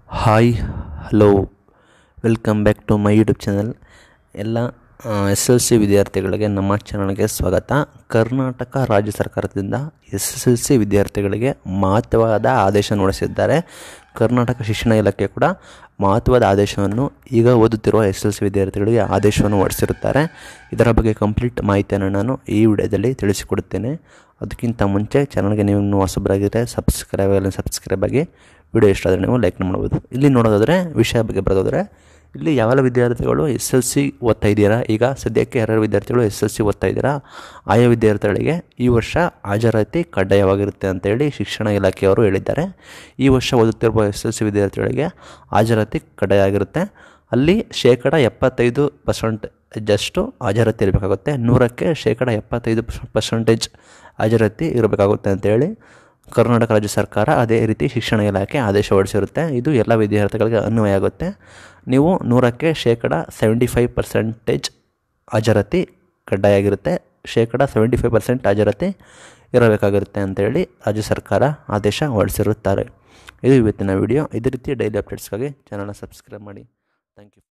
hi hello welcome back to my YouTube channel ಎಲ್ಲ S L C ವಿದ್ಯಾರ್ಥಿಗಳಿಗೆ ನಮ್ಮ ಚಾನಲ್ಗೆ ಸ್ವಾಗತ ಕರ್ನಾಟಕ ರಾಜ್ಯ ಸರ್ಕಾರದಿಂದ ಎಸ್ ಎಸ್ ಎಲ್ ಸಿ ವಿದ್ಯಾರ್ಥಿಗಳಿಗೆ ಮಹತ್ವದ ಆದೇಶ ಹೊರಡಿಸಿದ್ದಾರೆ ಕರ್ನಾಟಕ ಶಿಕ್ಷಣ ಇಲಾಖೆ ಕೂಡ ಮಹತ್ವದ ಆದೇಶವನ್ನು ಈಗ ಓದುತ್ತಿರುವ ಎಸ್ ಎಲ್ ಸಿ ವಿದ್ಯಾರ್ಥಿಗಳಿಗೆ ಆದೇಶವನ್ನು ಹೊರಡಿಸಿರುತ್ತಾರೆ ಇದರ ಬಗ್ಗೆ ಕಂಪ್ಲೀಟ್ ಮಾಹಿತಿಯನ್ನು ನಾನು ಈ ವಿಡಿಯೋದಲ್ಲಿ ತಿಳಿಸಿಕೊಡುತ್ತೇನೆ ಅದಕ್ಕಿಂತ ಮುಂಚೆ ಚಾನಲ್ಗೆ ನೀವು ಇನ್ನೂ ಹೊಸಬರಾಗಿದ್ದರೆ ಸಬ್ಸ್ಕ್ರೈಬ್ ಆಗಲಿ ಸಬ್ಸ್ಕ್ರೈಬ್ ಆಗಿ ವಿಡಿಯೋ ಇಷ್ಟ ಆದರೆ ನೀವು ಲೈಕ್ ಮಾಡ್ಬೋದು ಇಲ್ಲಿ ನೋಡೋದಾದರೆ ವಿಷಯ ಬಗ್ಗೆ ಬರೋದಾದರೆ ಇಲ್ಲಿ ಯಾವೆಲ್ಲ ವಿದ್ಯಾರ್ಥಿಗಳು ಎಸ್ ಎಲ್ ಸಿ ಓದ್ತಾ ಇದ್ದೀರಾ ಈಗ ಸದ್ಯಕ್ಕೆ ಯಾರ್ಯಾರು ವಿದ್ಯಾರ್ಥಿಗಳು ಎಸ್ ಎಲ್ ಸಿ ಓದ್ತಾ ಇದ್ದೀರಾ ಆಯಾ ವಿದ್ಯಾರ್ಥಿಗಳಿಗೆ ಈ ವರ್ಷ ಹಾಜರಾತಿ ಕಡ್ಡಾಯವಾಗಿರುತ್ತೆ ಅಂತೇಳಿ ಶಿಕ್ಷಣ ಇಲಾಖೆಯವರು ಹೇಳಿದ್ದಾರೆ ಈ ವರ್ಷ ಓದುತ್ತಿರುವ ಎಸ್ ಎಲ್ ಸಿ ವಿದ್ಯಾರ್ಥಿಗಳಿಗೆ ಹಾಜರಾತಿ ಕಡ್ಡಾಯ ಆಗಿರುತ್ತೆ ಅಲ್ಲಿ ಶೇಕಡ ಎಪ್ಪತ್ತೈದು ಪರ್ಸೆಂಟೇಜಷ್ಟು ಹಾಜರಾತಿ ಇರಬೇಕಾಗುತ್ತೆ ನೂರಕ್ಕೆ ಶೇಕಡ ಎಪ್ಪತ್ತೈದು ಪರ್ಸೆಂಟೇಜ್ ಹಾಜರಾತಿ ಇರಬೇಕಾಗುತ್ತೆ ಅಂತೇಳಿ ಕರ್ನಾಟಕ ರಾಜ್ಯ ಸರ್ಕಾರ ಅದೇ ರೀತಿ ಶಿಕ್ಷಣ ಇಲಾಖೆ ಆದೇಶ ಹೊರಡಿಸಿರುತ್ತೆ ಇದು ಎಲ್ಲ ವಿದ್ಯಾರ್ಥಿಗಳಿಗೆ ಅನ್ವಯ ಆಗುತ್ತೆ ನೀವು ನೂರಕ್ಕೆ ಶೇಕಡ ಸೆವೆಂಟಿ ಫೈವ್ ಪರ್ಸೆಂಟೇಜ್ ಹಾಜರಾತಿ ಕಡ್ಡಾಯ ಆಗಿರುತ್ತೆ ಶೇಕಡ ಸೆವೆಂಟಿ ಫೈವ್ ಪರ್ಸೆಂಟ್ ಹಾಜರಾತಿ ಇರಬೇಕಾಗಿರುತ್ತೆ ಅಂತೇಳಿ ರಾಜ್ಯ ಸರ್ಕಾರ ಆದೇಶ ಹೊರಡಿಸಿರುತ್ತಾರೆ ಇದು ಇವತ್ತಿನ ವಿಡಿಯೋ ಇದೇ ರೀತಿ ಡೈಲಿ ಅಪ್ಡೇಟ್ಸ್ಗಾಗಿ ಚಾನಲ್ನ ಸಬ್ಸ್ಕ್ರೈಬ್ ಮಾಡಿ ಥ್ಯಾಂಕ್ ಯು